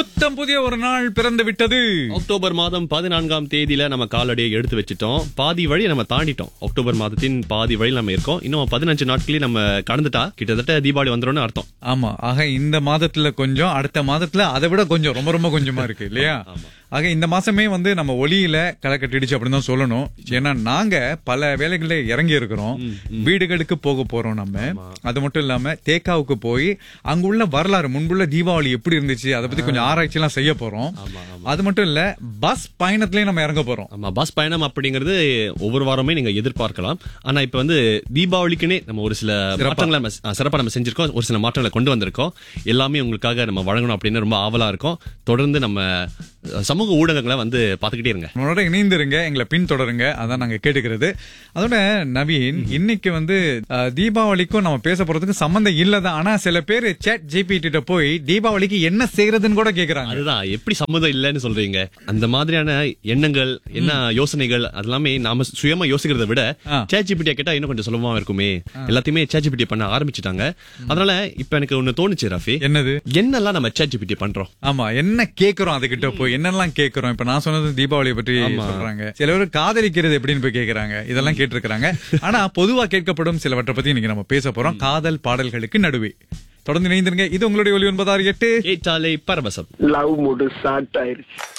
புத்தம் புதிய ஒரு நாள் பிறந்து விட்டது அக்டோபர் மாதம் பதினான்காம் தேதியில நம்ம காலடியை எடுத்து வச்சிட்டோம் பாதி வழி நம்ம தாண்டிட்டோம் அக்டோபர் மாதத்தின் பாதி வழி நம்ம இருக்கோம் இன்னும் பதினஞ்சு நாட்களே நம்ம கடந்துட்டா கிட்டத்தட்ட தீபாவளி வந்துரும்னு அர்த்தம் ஆமா ஆக இந்த மாதத்துல கொஞ்சம் அடுத்த மாதத்துல அதை விட கொஞ்சம் ரொம்ப ரொம்ப கொஞ்சமா இருக்கு இல்லையா ஆக இந்த மாசமே வந்து நம்ம ஒளியில களை கட்டிடுச்சு அப்படின்னு தான் சொல்லணும் ஏன்னா நாங்க பல வேலைகள்ல இறங்கி இருக்கிறோம் வீடுகளுக்கு போக போறோம் நம்ம அது மட்டும் இல்லாம தேக்காவுக்கு போய் அங்க உள்ள வரலாறு முன்புள்ள தீபாவளி எப்படி இருந்துச்சு அதை பத்தி கொஞ்சம் ஆராய்ச்சி எல்லாம் செய்ய போறோம் அது மட்டும் இல்ல பஸ் பயணத்திலயும் நம்ம இறங்க போறோம் ஆமா பஸ் பயணம் அப்படிங்கிறது ஒவ்வொரு வாரமே நீங்க எதிர்பார்க்கலாம் ஆனா இப்ப வந்து தீபாவளிக்குனே நம்ம ஒரு சில மாற்றங்களை நம்ம அஹ், சிறப்பா நம்ம செஞ்சிருக்கோம் ஒரு சில மாற்றங்களை கொண்டு வந்திருக்கோம் எல்லாமே உங்களுக்காக நம்ம வழங்கணும் அப்படின்னு ரொம்ப ஆவலா இருக்கும் தொடர்ந்து நம்ம அஹ், சமூக ஊடகங்களை வந்து பாத்துக்கிட்டே இருங்க நம்மளோட இணைந்திருங்க எங்களை பின்தொடருங்க அதான் நாங்க கேட்டுக்கிறது அதோட நவீன் இன்னைக்கு வந்து அஹ், தீபாவளிக்கும் நம்ம பேச போறதுக்கு சம்பந்தம் இல்லதான் ஆனா சில பேர் சேட் ஜிபிடி கிட்ட போய் தீபாவளிக்கு என்ன செய்யறதுன்னு கூட கேக்குறாங்க அதுதான் எப்படி சம்மதம் இல்லைன்னு சொல்றீங்க அந்த மாதிரியான எண்ணங்கள் என்ன யோசனைகள் அதெல்லாமே நாம சுயமா யோசிக்கிறத விட ஆ. சேச்சிபிட்டியா கேட்டா இன்னும் கொஞ்சம் சுலபமா இருக்குமே எல்லாத்தையுமே சேச்சிபிட்டி பண்ண ஆரம்பிச்சுட்டாங்க அதனால இப்ப எனக்கு ஒண்ணு தோணுச்சு ரஃபி என்னது என்னெல்லாம் நம்ம சேச்சிபிட்டி பண்றோம் ஆமா என்ன கேக்குறோம் அதுகிட்ட போய் என்னெல்லாம் கேக்குறோம் இப்ப நான் சொன்னது தீபாவளி பற்றி சொல்றாங்க சில பேர் காதலிக்கிறது எப்படின்னு போய் கேக்குறாங்க இதெல்லாம் கேட்டிருக்கிறாங்க ஆனா பொதுவா கேட்கப்படும் சிலவற்றை பத்தி இன்னைக்கு நம்ம பேச போறோம் காதல் பாடல்களுக்கு நடுவே தொடர்ந்து இணைந்திருங்க இது உங்களுடைய ஒளி ஒன்பதாறு எட்டு கேட்டாலே பரவசம் லவ் மூடு ஸ்டார்ட் ஆயிருச்சு